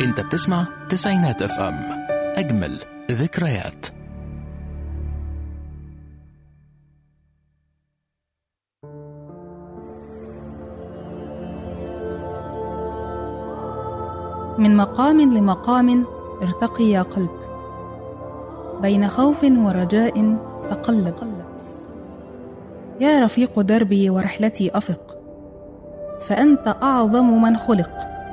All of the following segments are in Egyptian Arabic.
انت بتسمع تسعينات اف ام اجمل ذكريات من مقام لمقام ارتقي يا قلب بين خوف ورجاء تقلب يا رفيق دربي ورحلتي افق فانت اعظم من خلق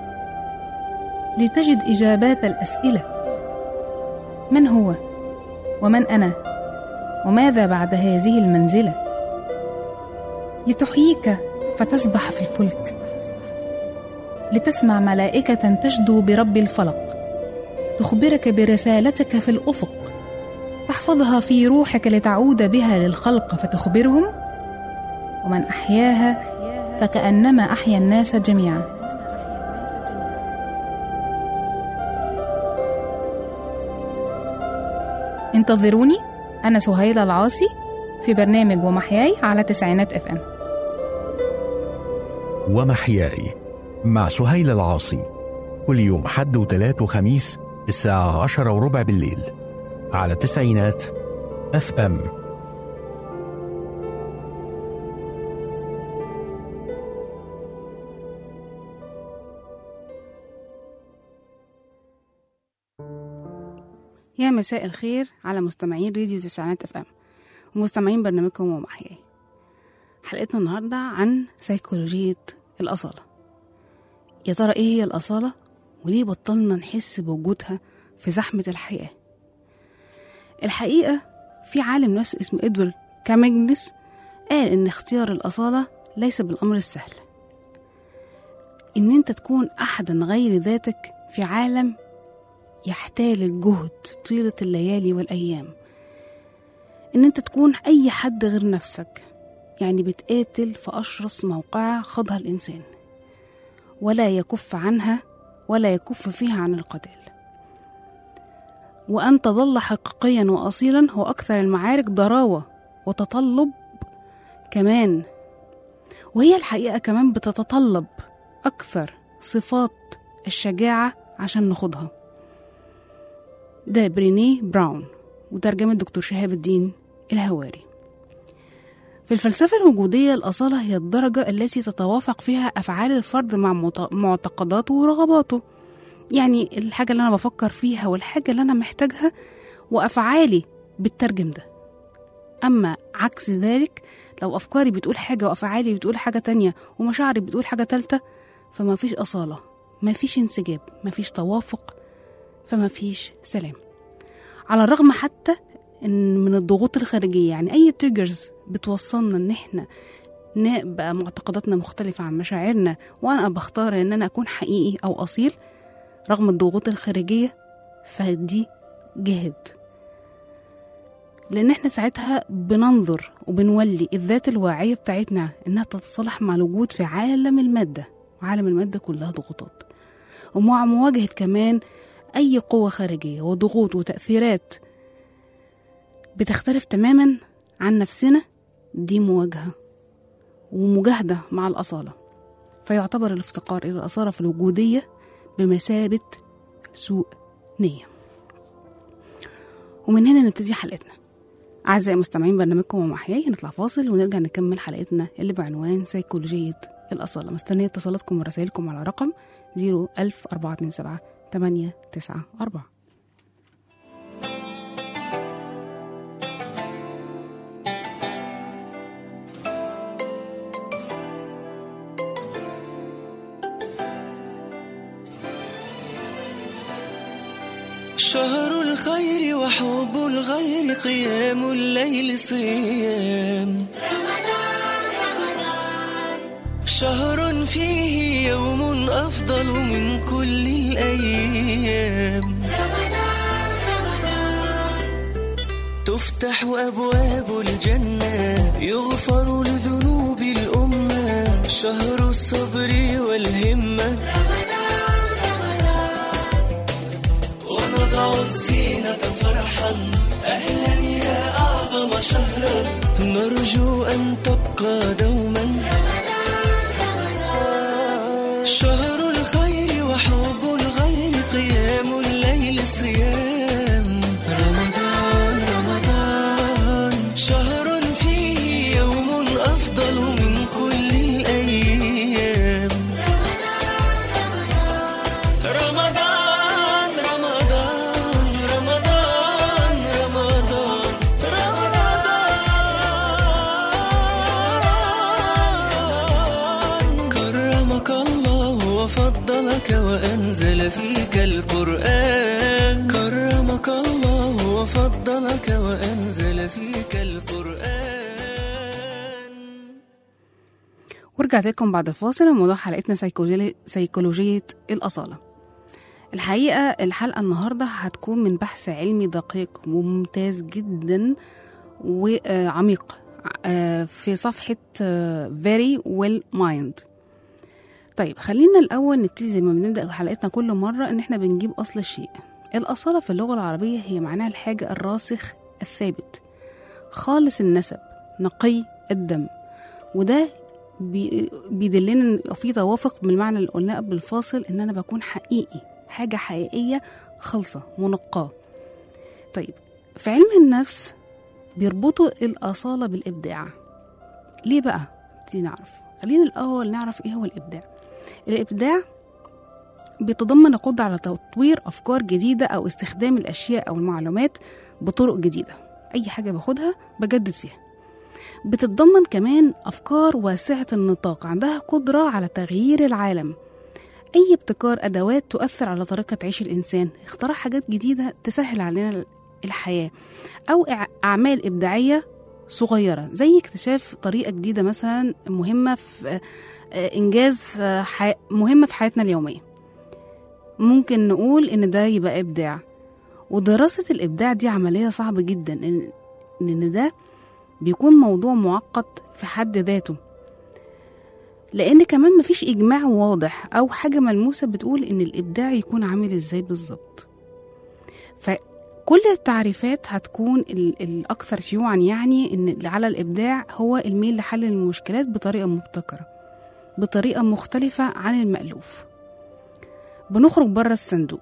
لتجد اجابات الاسئله من هو ومن انا وماذا بعد هذه المنزله لتحييك فتسبح في الفلك لتسمع ملائكة تشدو برب الفلق تخبرك برسالتك في الأفق تحفظها في روحك لتعود بها للخلق فتخبرهم ومن أحياها فكأنما أحيا الناس جميعا انتظروني أنا سهيلة العاصي في برنامج ومحياي على تسعينات اف ام ومحياي مع سهيل العاصي كل يوم حد وتلات وخميس الساعة عشرة وربع بالليل على تسعينات اف ام يا مساء الخير على مستمعين راديو تسعينات اف ام ومستمعين برنامجكم ومحياي حلقتنا النهاردة عن سيكولوجية الأصالة يا ترى ايه هي الأصالة وليه بطلنا نحس بوجودها في زحمة الحياة الحقيقة في عالم نفس اسمه إدوارد كاميجنس قال إن اختيار الأصالة ليس بالأمر السهل إن أنت تكون أحدا غير ذاتك في عالم يحتال الجهد طيلة الليالي والأيام إن أنت تكون أي حد غير نفسك يعني بتقاتل في أشرس موقعة خاضها الإنسان ولا يكف عنها ولا يكف فيها عن القتال وأن تظل حقيقيا وأصيلا هو أكثر المعارك ضراوة وتطلب كمان وهي الحقيقة كمان بتتطلب أكثر صفات الشجاعة عشان نخوضها ده برينيه براون وترجمة دكتور شهاب الدين الهواري في الفلسفة الوجودية الأصالة هي الدرجة التي تتوافق فيها أفعال الفرد مع مت- معتقداته ورغباته يعني الحاجة اللي أنا بفكر فيها والحاجة اللي أنا محتاجها وأفعالي بتترجم ده أما عكس ذلك لو أفكاري بتقول حاجة وأفعالي بتقول حاجة تانية ومشاعري بتقول حاجة تالتة فما فيش أصالة ما فيش انسجاب ما فيش توافق فما فيش سلام على الرغم حتى ان من الضغوط الخارجيه يعني اي تريجرز بتوصلنا ان احنا نبقى معتقداتنا مختلفه عن مشاعرنا وانا بختار ان انا اكون حقيقي او اصيل رغم الضغوط الخارجيه فدي جهد لان احنا ساعتها بننظر وبنولي الذات الواعيه بتاعتنا انها تتصالح مع الوجود في عالم الماده وعالم الماده كلها ضغوطات ومع مواجهه كمان اي قوه خارجيه وضغوط وتاثيرات بتختلف تماما عن نفسنا دي مواجهة ومجاهدة مع الأصالة فيعتبر الافتقار إلى الأصالة في الوجودية بمثابة سوء نية ومن هنا نبتدي حلقتنا أعزائي مستمعين برنامجكم ومحياي هنطلع فاصل ونرجع نكمل حلقتنا اللي بعنوان سيكولوجية الأصالة مستنية اتصالاتكم ورسائلكم على رقم 01427 894 شهر الخير وحب الغير قيام الليل صيام شهر فيه يوم أفضل من كل الأيام تفتح أبواب الجنة يغفر لذنوب الأمة شهر الصبر والهمة ونضع الزينة فرحا أهلا يا أعظم شهرا نرجو أن تبقى دوما شهر الخير وحب الغير قيام كرمك الله وفضلك وأنزل فيك القرآن كرمك الله وفضلك وأنزل فيك القرآن ورجعت لكم بعد الفاصل وموضوع حلقتنا سيكولوجي- سيكولوجية الأصالة الحقيقة الحلقة النهاردة هتكون من بحث علمي دقيق وممتاز جدا وعميق آه، في صفحة آه، Very Well Mind طيب خلينا الأول نبتدي زي ما بنبدأ حلقتنا كل مرة إن إحنا بنجيب أصل الشيء الأصالة في اللغة العربية هي معناها الحاجة الراسخ الثابت خالص النسب نقي الدم وده بي- بيدلنا إن في توافق بالمعنى اللي قلناه قبل الفاصل ان انا بكون حقيقي حاجه حقيقيه خالصه منقاه طيب في علم النفس بيربطوا الاصاله بالابداع ليه بقى دي نعرف خلينا الاول نعرف ايه هو الابداع الابداع بيتضمن القدره على تطوير افكار جديده او استخدام الاشياء او المعلومات بطرق جديده اي حاجه باخدها بجدد فيها بتتضمن كمان أفكار واسعة النطاق عندها قدرة على تغيير العالم أي ابتكار أدوات تؤثر على طريقة عيش الإنسان اختراع حاجات جديدة تسهل علينا الحياة أو إع- أعمال إبداعية صغيرة زي اكتشاف طريقة جديدة مثلا مهمة في آه، إنجاز آه، ح- مهمة في حياتنا اليومية ممكن نقول إن ده يبقى إبداع ودراسة الإبداع دي عملية صعبة جدا إن إن ده بيكون موضوع معقد في حد ذاته لأن كمان مفيش إجماع واضح أو حاجة ملموسة بتقول إن الإبداع يكون عامل إزاي بالظبط فكل التعريفات هتكون ال- الأكثر شيوعا يعني إن اللي على الإبداع هو الميل لحل المشكلات بطريقة مبتكرة بطريقة مختلفة عن المألوف بنخرج بره الصندوق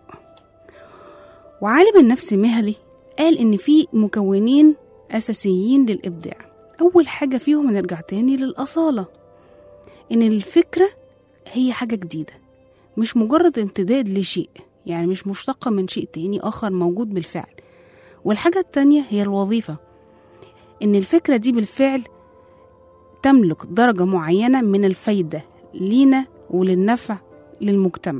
وعالم النفس مهلي قال إن في مكونين أساسيين للإبداع أول حاجة فيهم نرجع تاني للأصالة إن الفكرة هي حاجة جديدة مش مجرد امتداد لشيء يعني مش مشتقة من شيء تاني آخر موجود بالفعل والحاجة التانية هي الوظيفة إن الفكرة دي بالفعل تملك درجة معينة من الفايدة لينا وللنفع للمجتمع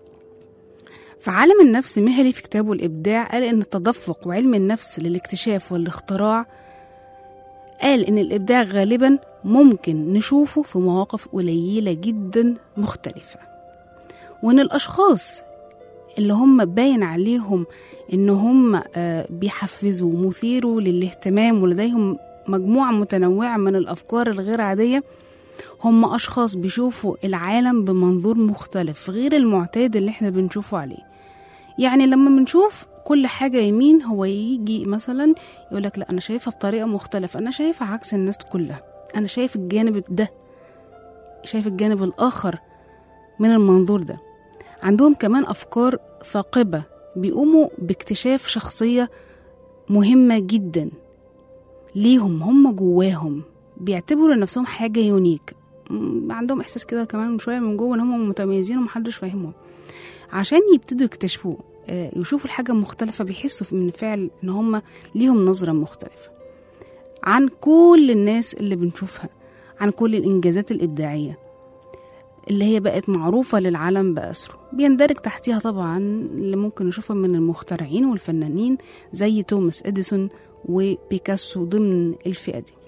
فعالم النفس مهلي في كتابه الإبداع قال إن التدفق وعلم النفس للاكتشاف والاختراع قال إن الإبداع غالبا ممكن نشوفه في مواقف قليلة جدا مختلفة وإن الأشخاص اللي هم باين عليهم إن هم آه، بيحفزوا مثيروا للاهتمام ولديهم مجموعة متنوعة من الأفكار الغير عادية هم أشخاص بيشوفوا العالم بمنظور مختلف غير المعتاد اللي احنا بنشوفه عليه يعني لما بنشوف كل حاجة يمين هو يجي مثلا يقولك لا أنا شايفها بطريقة مختلفة أنا شايفها عكس الناس كلها أنا شايف الجانب ده شايف الجانب الآخر من المنظور ده عندهم كمان أفكار ثاقبة بيقوموا باكتشاف شخصية مهمة جدا ليهم هم جواهم بيعتبروا نفسهم حاجة يونيك م- عندهم إحساس كده كمان شوية من جوه إن هم متميزين ومحدش فاهمهم عشان يبتدوا يكتشفوه آه، يشوفوا الحاجة مختلفة بيحسوا من فعل إن هم ليهم نظرة مختلفة عن كل الناس اللي بنشوفها عن كل الإنجازات الإبداعية اللي هي بقت معروفة للعالم بأسره بيندرج تحتيها طبعا اللي ممكن نشوفه من المخترعين والفنانين زي توماس إديسون وبيكاسو ضمن الفئة دي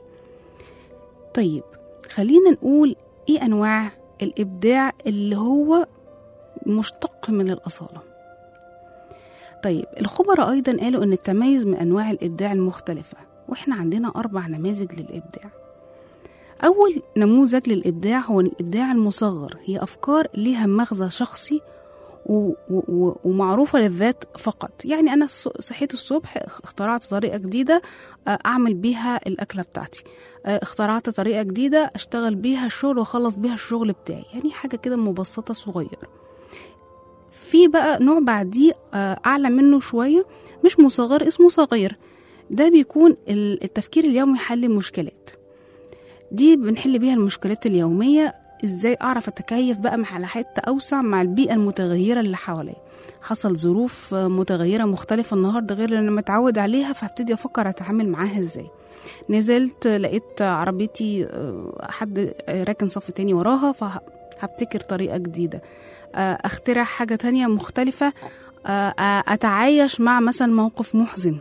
طيب خلينا نقول ايه انواع الابداع اللي هو مشتق من الاصاله طيب الخبراء ايضا قالوا ان التميز من انواع الابداع المختلفه واحنا عندنا اربع نماذج للابداع اول نموذج للابداع هو الابداع المصغر هي افكار ليها مغزى شخصي و- و- و- ومعروفة للذات فقط يعني أنا الص- صحيت الصبح اخترعت طريقة جديدة آه، أعمل بيها الأكلة بتاعتي آه، اخترعت طريقة جديدة أشتغل بيها الشغل وأخلص بيها الشغل بتاعي يعني حاجة كده مبسطة صغيرة في بقى نوع بعديه آه، أعلى منه شوية مش مصغر اسمه صغير ده بيكون ال- التفكير اليومي حل مشكلات دي بنحل بيها المشكلات اليومية ازاي اعرف اتكيف بقى مع على حته اوسع مع البيئه المتغيره اللي حواليا حصل ظروف آه، متغيره مختلفه النهارده غير اللي انا متعود عليها فهبتدي افكر اتعامل معاها ازاي نزلت آه، لقيت عربيتي آه، حد آه، راكن صف تاني وراها هبتكر طريقة جديدة آه، اخترع حاجة تانية مختلفة آه، آه، اتعايش مع مثلا موقف محزن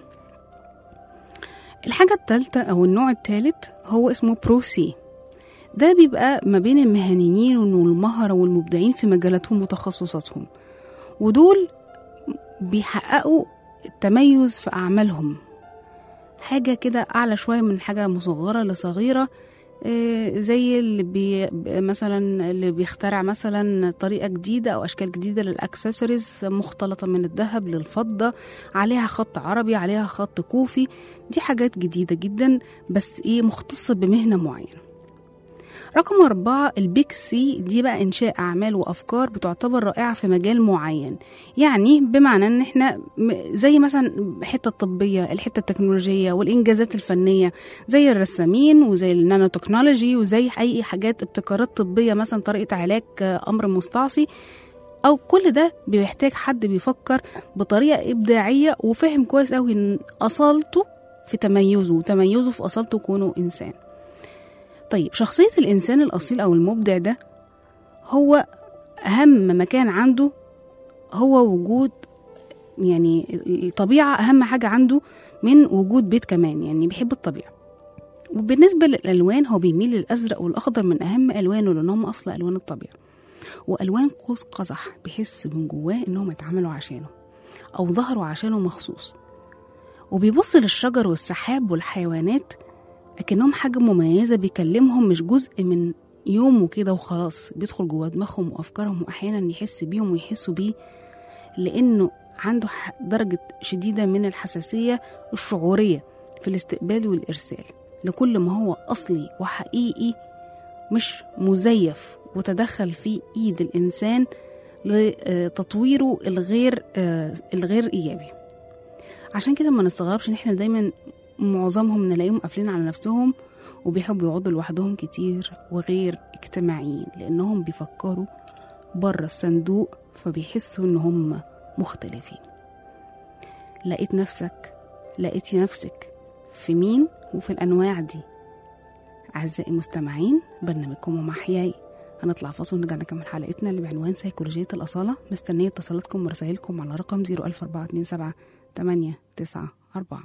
الحاجة التالتة أو النوع التالت هو اسمه بروسي ده بيبقى ما بين المهنيين والمهرة والمبدعين في مجالاتهم وتخصصاتهم ودول بيحققوا التميز في أعمالهم حاجة كده أعلى شوية من حاجة مصغرة لصغيرة آه، زي اللي بي مثلا اللي بيخترع مثلا طريقة جديدة أو أشكال جديدة للأكسسوارز مختلطة من الذهب للفضة عليها خط عربي عليها خط كوفي دي حاجات جديدة جدا بس إيه مختصة بمهنة معينة رقم أربعة البيك سي دي بقى إنشاء أعمال وأفكار بتعتبر رائعة في مجال معين يعني بمعنى إن إحنا م- زي مثلا الحتة الطبية الحتة التكنولوجية والإنجازات الفنية زي الرسامين وزي النانو تكنولوجي وزي أي حاجات ابتكارات طبية مثلا طريقة علاج آه، أمر مستعصي أو كل ده بيحتاج حد بيفكر بطريقة إبداعية وفهم كويس أوي إن أصالته في تميزه وتميزه في أصالته كونه إنسان طيب شخصية الإنسان الأصيل أو المبدع ده هو أهم مكان عنده هو وجود يعني الطبيعة أهم حاجة عنده من وجود بيت كمان يعني بيحب الطبيعة وبالنسبة للألوان هو بيميل للأزرق والأخضر من أهم ألوانه لأنهم أصل ألوان الطبيعة وألوان قوس قزح بيحس من جواه إنهم اتعملوا عشانه أو ظهروا عشانه مخصوص وبيبص للشجر والسحاب والحيوانات لكنهم حاجة مميزة بيكلمهم مش جزء من يومه كده وخلاص بيدخل جوه دماغهم وأفكارهم وأحيانا يحس بيهم ويحسوا بيه لأنه عنده ح- درجة شديدة من الحساسية الشعورية في الاستقبال والإرسال لكل ما هو أصلي وحقيقي مش مزيف وتدخل فيه إيد الإنسان لتطويره الغير آه، الغير إيجابي عشان كده ما نستغربش إن إحنا دايما معظمهم نلاقيهم قافلين على نفسهم وبيحبوا يقعدوا لوحدهم كتير وغير اجتماعيين لأنهم بيفكروا بره الصندوق فبيحسوا إن هم مختلفين لقيت نفسك لقيتي نفسك في مين وفي الأنواع دي أعزائي المستمعين برنامجكم ومحياي هنطلع فاصل ونرجع نكمل حلقتنا اللي بعنوان سيكولوجية الأصالة مستنية اتصالاتكم ورسائلكم على رقم 01427 894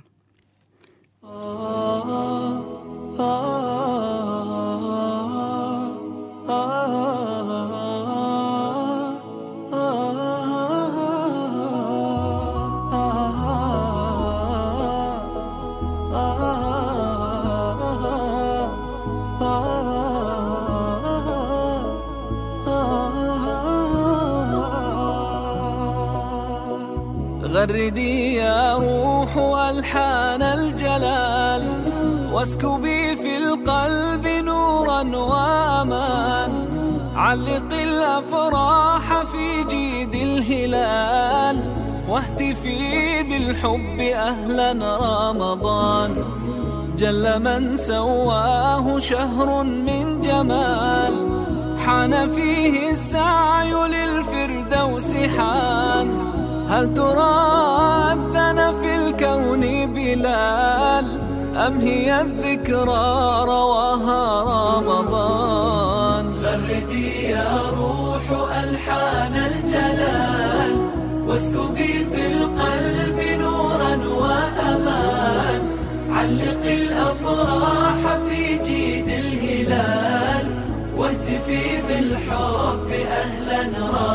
غردي يا روح ألحان الجلال واسكبي في القلب نورا وأمان علق الأفراح في جيد الهلال واهتفي بالحب أهلا رمضان جل من سواه شهر من جمال حان فيه السعي للفردوس حان هل ترى أذن في الكون بلال أم هي الذكرى رواها رمضان غردي يا روح ألحان الجلال واسكبي في القلب نورا وأمان علق الأفراح في جيد الهلال واهتفي بالحب أهلا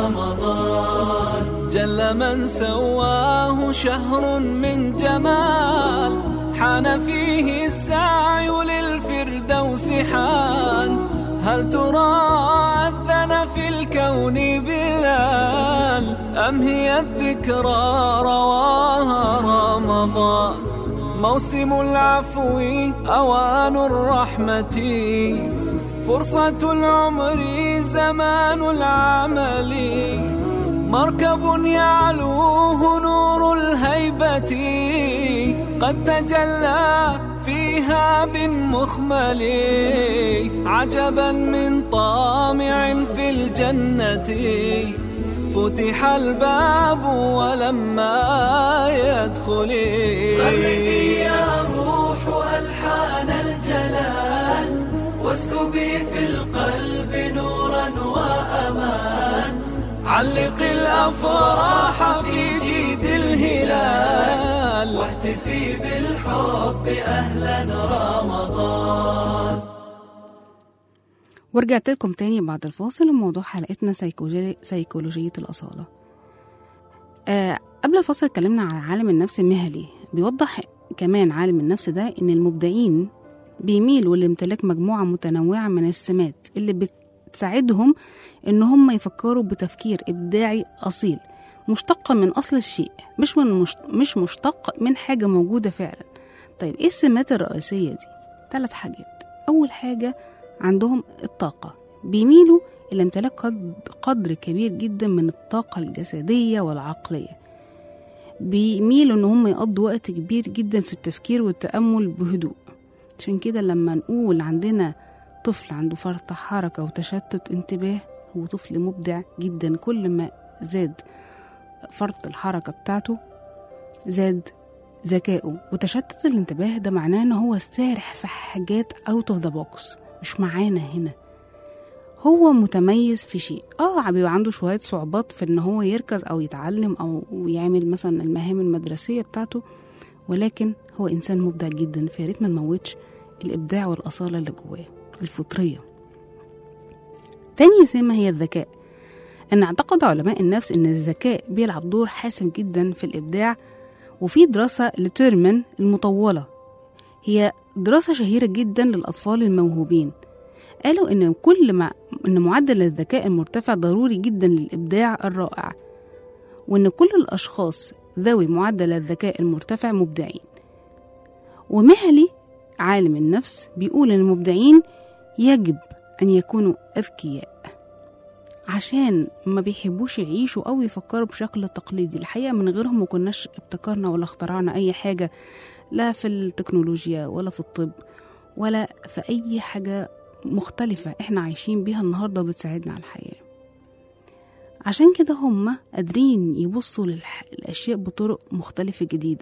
رمضان جل من سواه شهر من جمال حان فيه السعي للفردوس حان هل ترى أذن في الكون بلال أم هي الذكرى رواها رمضان موسم العفو أوان الرحمة فرصة العمر زمان العمل مركب يعلوه نور الهيبة قد تجلى فيها بالمخمل عجبا من طامع في الجنة فتح الباب ولما يدخل يا روح ألحان الجلال واسكبي في القلب نورا علق الأفراح في جيد الهلال واحتفي بالحب أهلا رمضان ورجعت لكم تاني بعد الفاصل وموضوع حلقتنا سيكولوجي- سيكولوجية الأصالة آه قبل الفاصل اتكلمنا عن عالم النفس المهني بيوضح كمان عالم النفس ده إن المبدعين بيميلوا لامتلاك مجموعة متنوعة من السمات اللي بتساعدهم إن هم يفكروا بتفكير إبداعي أصيل مشتقة من أصل الشيء مش من مش, مش مشتق من حاجة موجودة فعلا طيب إيه السمات الرئيسية دي؟ ثلاث حاجات أول حاجة عندهم الطاقة بيميلوا إلى امتلاك قد- قدر كبير جدا من الطاقة الجسدية والعقلية بيميلوا إن هم يقضوا وقت كبير جدا في التفكير والتأمل بهدوء عشان كده لما نقول عندنا طفل عنده فرط حركة وتشتت انتباه هو طفل مبدع جدا كل ما زاد فرط الحركة بتاعته زاد ذكائه وتشتت الانتباه ده معناه ان هو سارح في حاجات اوت اوف ذا بوكس مش معانا هنا هو متميز في شيء اه بيبقى عنده شوية صعوبات في ان هو يركز او يتعلم او يعمل مثلا المهام المدرسية بتاعته ولكن هو انسان مبدع جدا فيا ريت ما نموتش الابداع والاصالة اللي جواه الفطرية تاني سمة هي الذكاء ان اعتقد علماء النفس ان الذكاء بيلعب دور حاسم جدا في الابداع وفي دراسة لتيرمان المطولة هي دراسة شهيرة جدا للأطفال الموهوبين قالوا إن كل ما إن معدل الذكاء المرتفع ضروري جدا للإبداع الرائع وإن كل الأشخاص ذوي معدل الذكاء المرتفع مبدعين ومهلي عالم النفس بيقول إن المبدعين يجب أن يكونوا أذكياء عشان ما بيحبوش يعيشوا أو يفكروا بشكل تقليدي الحقيقة من غيرهم ما كناش ابتكرنا ولا اخترعنا أي حاجة لا في التكنولوجيا ولا في الطب ولا في أي حاجة مختلفة احنا عايشين بيها النهاردة وبتساعدنا على الحياة عشان كده هم قادرين يبصوا للأشياء بطرق مختلفة جديدة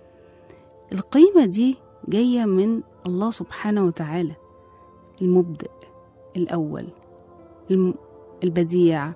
القيمة دي جاية من الله سبحانه وتعالى المبدئ الأول الم... البديع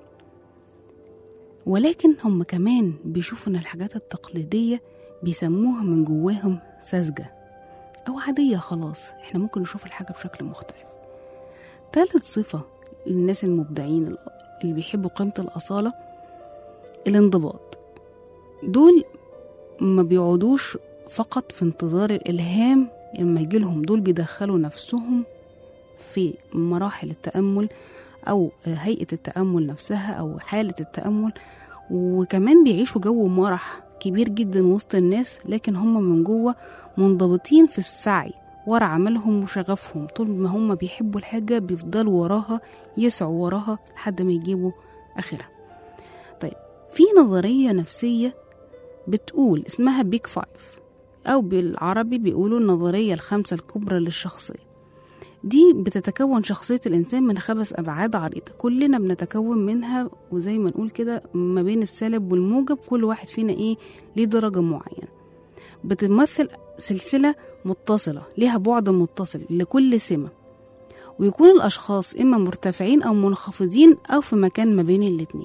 ولكن هم كمان بيشوفوا ان الحاجات التقليدية بيسموها من جواهم ساذجة أو عادية خلاص احنا ممكن نشوف الحاجة بشكل مختلف تالت صفة للناس المبدعين اللي بيحبوا قيمة الأصالة الانضباط دول ما بيقعدوش فقط في انتظار الإلهام لما يجيلهم دول بيدخلوا نفسهم في مراحل التأمل أو هيئة التأمل نفسها أو حالة التأمل وكمان بيعيشوا جو مرح كبير جدا وسط الناس لكن هم من جوه منضبطين في السعي ورا عملهم وشغفهم طول ما هم بيحبوا الحاجة بيفضلوا وراها يسعوا وراها لحد ما يجيبوا آخرها طيب في نظرية نفسية بتقول اسمها بيك فايف أو بالعربي بيقولوا النظرية الخمسة الكبرى للشخصية دي بتتكون شخصية الإنسان من خمس أبعاد عريضة كلنا بنتكون منها وزي ما نقول كده ما بين السالب والموجب كل واحد فينا إيه ليه درجة معينة بتمثل سلسلة متصلة ليها بعد متصل لكل سمة ويكون الأشخاص إما مرتفعين أو منخفضين أو في مكان ما بين الاتنين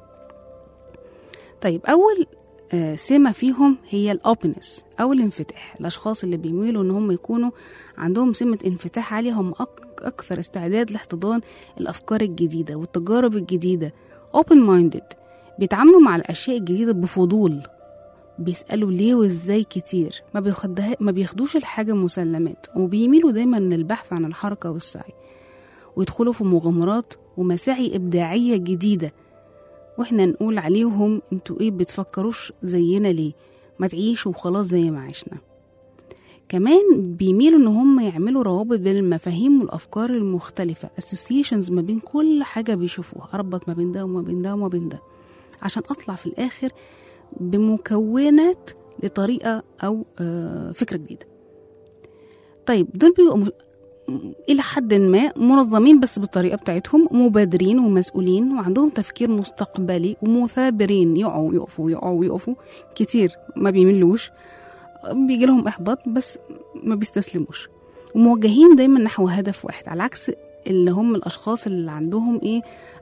طيب أول آه سمة فيهم هي الأوبنس أو الانفتاح الأشخاص اللي بيميلوا إن هم يكونوا عندهم سمة انفتاح عالية هم أك أكثر استعداد لاحتضان الأفكار الجديدة والتجارب الجديدة open minded بيتعاملوا مع الأشياء الجديدة بفضول بيسألوا ليه وإزاي كتير ما, بياخدها ما بياخدوش الحاجة مسلمات وبيميلوا دايما للبحث عن الحركة والسعي ويدخلوا في مغامرات ومساعي إبداعية جديدة واحنا نقول عليهم انتوا ايه بتفكروش زينا ليه ما تعيشوا وخلاص زي ما عشنا كمان بيميلوا ان هم يعملوا روابط بين المفاهيم والافكار المختلفه associations ما بين كل حاجه بيشوفوها اربط ما بين ده وما بين ده وما بين ده عشان اطلع في الاخر بمكونات لطريقه او آه فكره جديده طيب دول بيبقوا إلى حد ما منظمين بس بالطريقة بتاعتهم مبادرين ومسؤولين وعندهم تفكير مستقبلي ومثابرين يقعوا يقفوا يقعوا يقفوا كتير ما بيملوش بيجي لهم إحباط بس ما بيستسلموش وموجهين دايما نحو هدف واحد على عكس اللي هم الأشخاص اللي عندهم إيه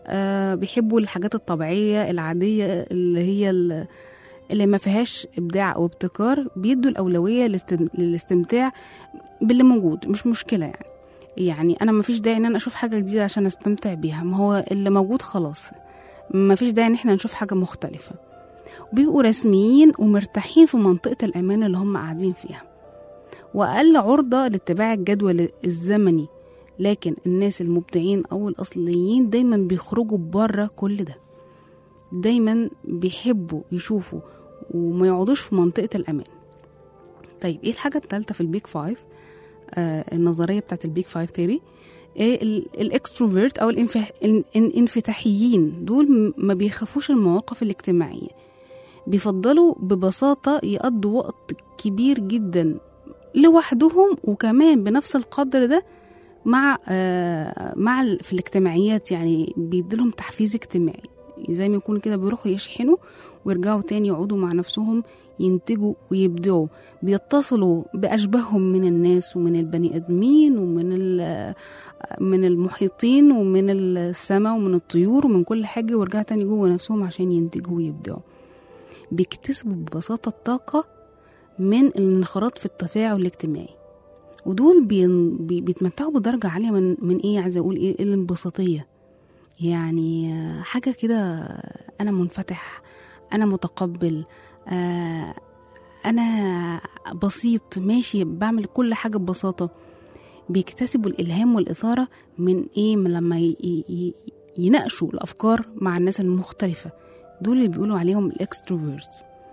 آه بيحبوا الحاجات الطبيعية العادية اللي هي ال- اللي ما فيهاش إبداع أو ابتكار بيدوا الأولوية للاستم- للاستمتاع باللي موجود مش مشكلة يعني يعني أنا ما فيش داعي إن أنا أشوف حاجة جديدة عشان أستمتع بيها ما هو اللي موجود خلاص ما فيش داعي إن إحنا نشوف حاجة مختلفة بيبقوا رسميين ومرتاحين في منطقة الأمان اللي هم قاعدين فيها وأقل عرضة لاتباع الجدول الزمني لكن الناس المبدعين أو الأصليين دايما بيخرجوا بره كل ده دايما بيحبوا يشوفوا وما يقعدوش في منطقة الأمان طيب ايه الحاجة الثالثة في البيك فايف آه النظرية بتاعت البيك فايف تيري إيه الاكستروفيرت او الانفح- الان- الانفتاحيين دول م- ما بيخافوش المواقف الاجتماعية بيفضلوا ببساطة يقضوا وقت كبير جدا لوحدهم وكمان بنفس القدر ده مع آه مع ال- في الاجتماعيات يعني بيديلهم تحفيز اجتماعي زي ما يكونوا كده بيروحوا يشحنوا ويرجعوا تاني يقعدوا مع نفسهم ينتجوا ويبدعوا بيتصلوا بأشباههم من الناس ومن البني آدمين ومن ال- من المحيطين ومن السماء ومن الطيور ومن كل حاجة ويرجعوا تاني جوه نفسهم عشان ينتجوا ويبدعوا بيكتسبوا ببساطة الطاقة من الانخراط في التفاعل الاجتماعي ودول بين بي- بيتمتعوا بدرجة عالية من من ايه عايزة اقول ايه الانبساطية يعني آه، حاجة كده انا منفتح انا متقبل آه، انا بسيط ماشي بعمل كل حاجة ببساطة بيكتسبوا الالهام والاثارة من ايه من لما ي- ي- ي- يناقشوا الافكار مع الناس المختلفة دول اللي بيقولوا عليهم الاكستروفيرتس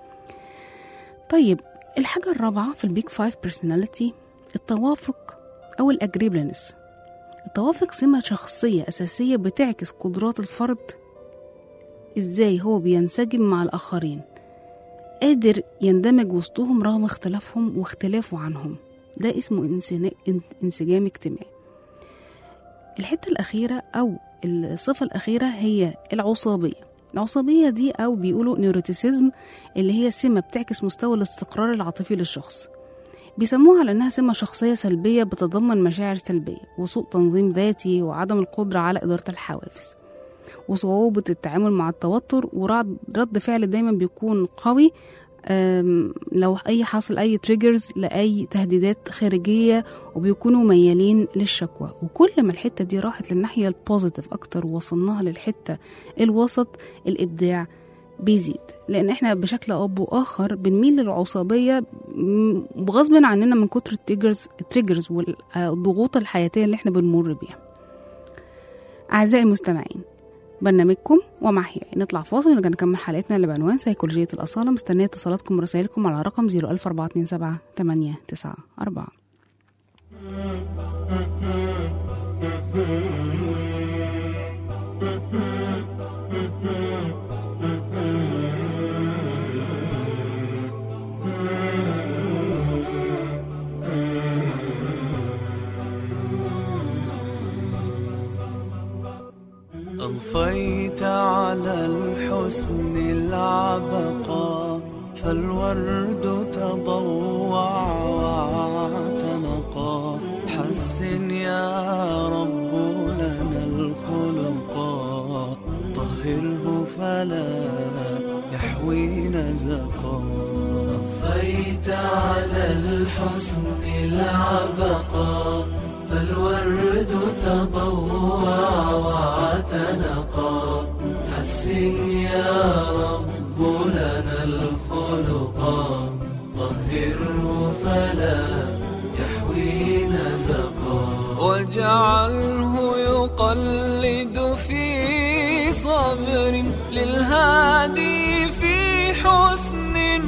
طيب الحاجة الرابعة في البيك فايف بيرسوناليتي التوافق أو الأجريبلنس التوافق سمة شخصية أساسية بتعكس قدرات الفرد إزاي هو بينسجم مع الآخرين قادر يندمج وسطهم رغم اختلافهم واختلافه عنهم ده اسمه انسنا- ان- انسجام اجتماعي الحتة الأخيرة أو الصفة الأخيرة هي العصابية العصبية دي أو بيقولوا نيوروتيسيزم اللي هي سمة بتعكس مستوى الاستقرار العاطفي للشخص بيسموها على إنها سمة شخصية سلبية بتتضمن مشاعر سلبية وسوء تنظيم ذاتي وعدم القدرة على إدارة الحوافز وصعوبة التعامل مع التوتر ورد رد فعل دايما بيكون قوي أم، لو أي حصل أي تريجرز لأي تهديدات خارجية وبيكونوا ميالين للشكوى وكل ما الحتة دي راحت للناحية البوزيتيف أكتر ووصلناها للحتة الوسط الإبداع بيزيد لأن إحنا بشكل أو بآخر بنميل للعصبية م- بغصب عننا من كتر التريجرز التريجرز والضغوط الحياتية اللي إحنا بنمر بيها أعزائي المستمعين برنامجكم ومحيا نطلع فاصل ونرجع نكمل حلقتنا اللي بعنوان سيكولوجية الأصالة مستنية اتصالاتكم ورسائلكم على رقم 01427 894 أضفيت على الحسن العبقى فالورد تضوع واعتنقا حسن يا رب لنا الخلقا طهره فلا يحوي نزقا أضفيت على الحسن العبقى فالورد تضوع واعتنقا حسن يا رب لنا الخلقا طهره فلا يحوي نزقا واجعله يقلد في صبر للهادي في حسن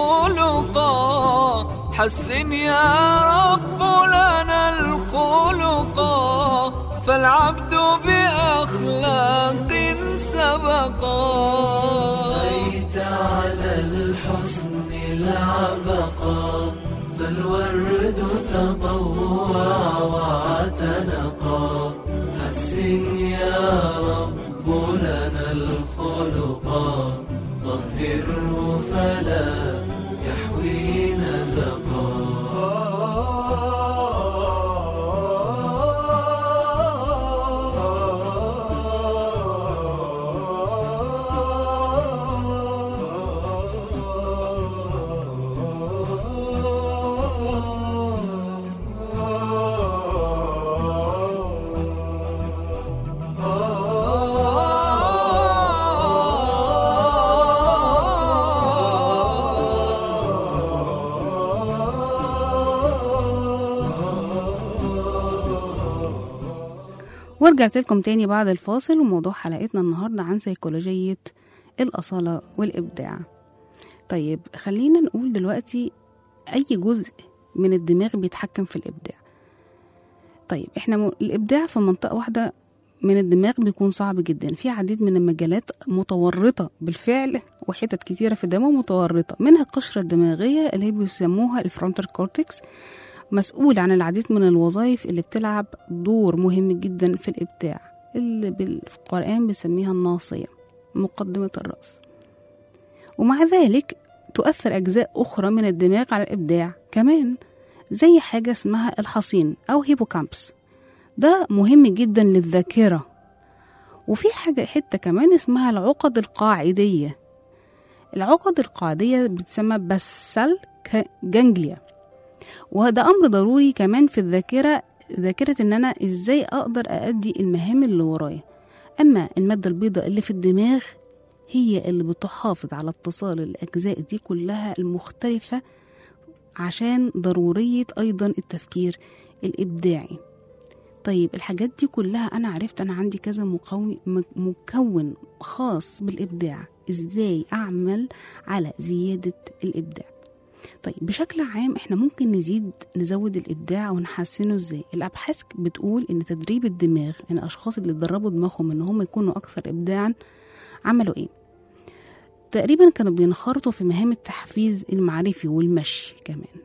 خلقا حسن يا رب لنا الخلقا فالعبد بأخلاق سبقا بيت على الحسن العبقى فالورد تضوع واعتنقا حسن يا رب لنا الخلقا طهره فلا يحوي نزقا ورجعت لكم تاني بعد الفاصل وموضوع حلقتنا النهاردة عن سيكولوجية الأصالة والإبداع طيب خلينا نقول دلوقتي أي جزء من الدماغ بيتحكم في الإبداع طيب احنا م... الإبداع في منطقة واحدة من الدماغ بيكون صعب جدا في عديد من المجالات متورطة بالفعل وحتت كتيرة في الدماغ متورطة منها القشرة الدماغية اللي هي بيسموها الفرونتال كورتكس مسؤول عن العديد من الوظائف اللي بتلعب دور مهم جدا في الإبداع اللي بال- في القرآن بيسميها الناصية مقدمة الرأس ومع ذلك تؤثر أجزاء أخرى من الدماغ على الإبداع كمان زي حاجة اسمها الحصين أو هيبوكامبس ده مهم جدا للذاكرة وفي حاجة حتة كمان اسمها العقد القاعدية العقد القاعدية بتسمى بسل جانجليا وده أمر ضروري كمان في الذاكرة ذاكرة إن أنا إزاي أقدر أأدي المهام اللي ورايا أما المادة البيضاء اللي في الدماغ هي اللي بتحافظ على اتصال الأجزاء دي كلها المختلفة عشان ضرورية أيضا التفكير الإبداعي طيب الحاجات دي كلها أنا عرفت أنا عندي كذا مكون, مكون خاص بالإبداع إزاي أعمل على زيادة الإبداع طيب بشكل عام احنا ممكن نزيد نزود الابداع ونحسنه ازاي الابحاث بتقول ان تدريب الدماغ ان الاشخاص اللي دربوا دماغهم ان هم يكونوا اكثر ابداعا عملوا ايه تقريبا كانوا بينخرطوا في مهام التحفيز المعرفي والمشي كمان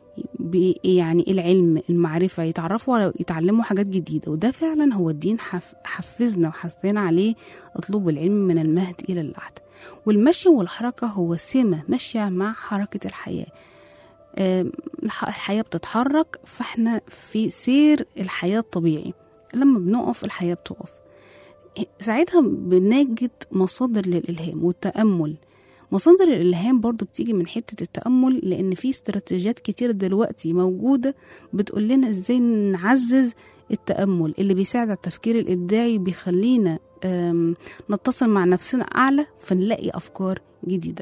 بي- يعني العلم المعرفة يتعرفوا على يتعلموا حاجات جديدة وده فعلا هو الدين حف حفزنا وحثنا عليه اطلبوا العلم من المهد إلى اللحد والمشي والحركة هو سمة ماشية مع حركة الحياة آم، الح- الحياة بتتحرك فاحنا في سير الحياة الطبيعي لما بنقف الحياة بتقف ساعتها بنجد مصادر للإلهام والتأمل مصادر الإلهام برضو بتيجي من حتة التأمل لأن في استراتيجيات كتير دلوقتي موجودة بتقول لنا إزاي نعزز التأمل اللي بيساعد على التفكير الإبداعي بيخلينا آم، نتصل مع نفسنا أعلى فنلاقي أفكار جديدة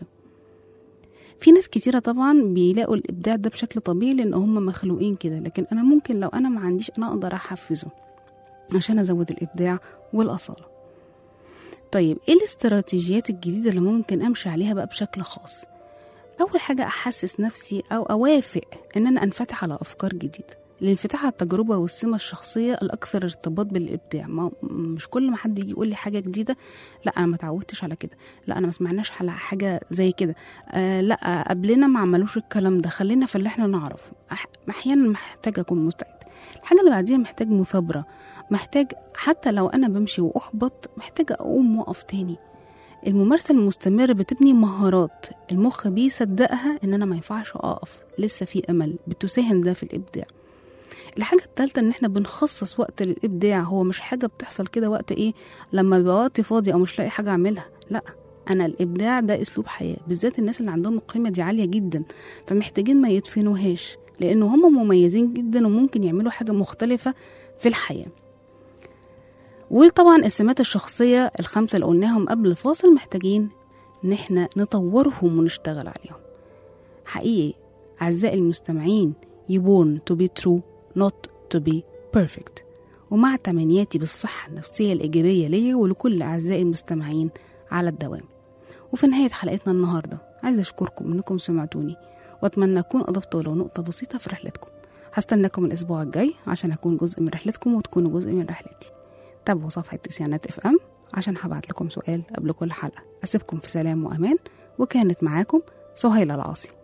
في ناس كتيرة طبعا بيلاقوا الإبداع ده بشكل طبيعي لأن هم مخلوقين كده لكن أنا ممكن لو أنا ما عنديش أنا أقدر أحفزه عشان أزود الإبداع والأصالة طيب إيه الاستراتيجيات الجديدة اللي ممكن أمشي عليها بقى بشكل خاص أول حاجة أحسس نفسي أو أوافق إن أنا أنفتح على أفكار جديدة الانفتاح على التجربة والسمة الشخصية الأكثر ارتباط بالإبداع ما مش كل ما حد يجي يقول لي حاجة جديدة لا أنا ما تعودتش على كده لا أنا ما سمعناش على حاجة زي كده آه لا قبلنا ما عملوش الكلام ده خلينا في اللي احنا نعرفه أح- أحيانا محتاج أكون مستعد الحاجة اللي بعديها محتاج مثابرة محتاج حتى لو أنا بمشي وأحبط محتاجة أقوم وأقف تاني الممارسة المستمرة بتبني مهارات المخ بيصدقها إن أنا ما ينفعش أقف لسه في أمل بتساهم ده في الإبداع الحاجة التالتة إن إحنا بنخصص وقت للإبداع هو مش حاجة بتحصل كده وقت إيه لما بيبقى وقتي فاضي أو مش لاقي حاجة أعملها لأ أنا الإبداع ده أسلوب حياة بالذات الناس اللي عندهم القيمة دي عالية جدا فمحتاجين ما يدفنوهاش لأن هم مميزين جدا وممكن يعملوا حاجة مختلفة في الحياة وطبعا السمات الشخصية الخمسة اللي قلناهم قبل الفاصل محتاجين إن إحنا نطورهم ونشتغل عليهم حقيقي أعزائي المستمعين you born to be true not to be perfect ومع تمنياتي بالصحة النفسية الإيجابية ليا ولكل أعزائي المستمعين على الدوام وفي نهاية حلقتنا النهاردة عايزة أشكركم إنكم سمعتوني وأتمنى أكون أضفت ولو نقطة بسيطة في رحلتكم هستناكم الأسبوع الجاي عشان أكون جزء من رحلتكم وتكونوا جزء من رحلتي تابعوا صفحة تسعينات اف ام عشان هبعت لكم سؤال قبل كل حلقة أسيبكم في سلام وأمان وكانت معاكم سهيلة العاصي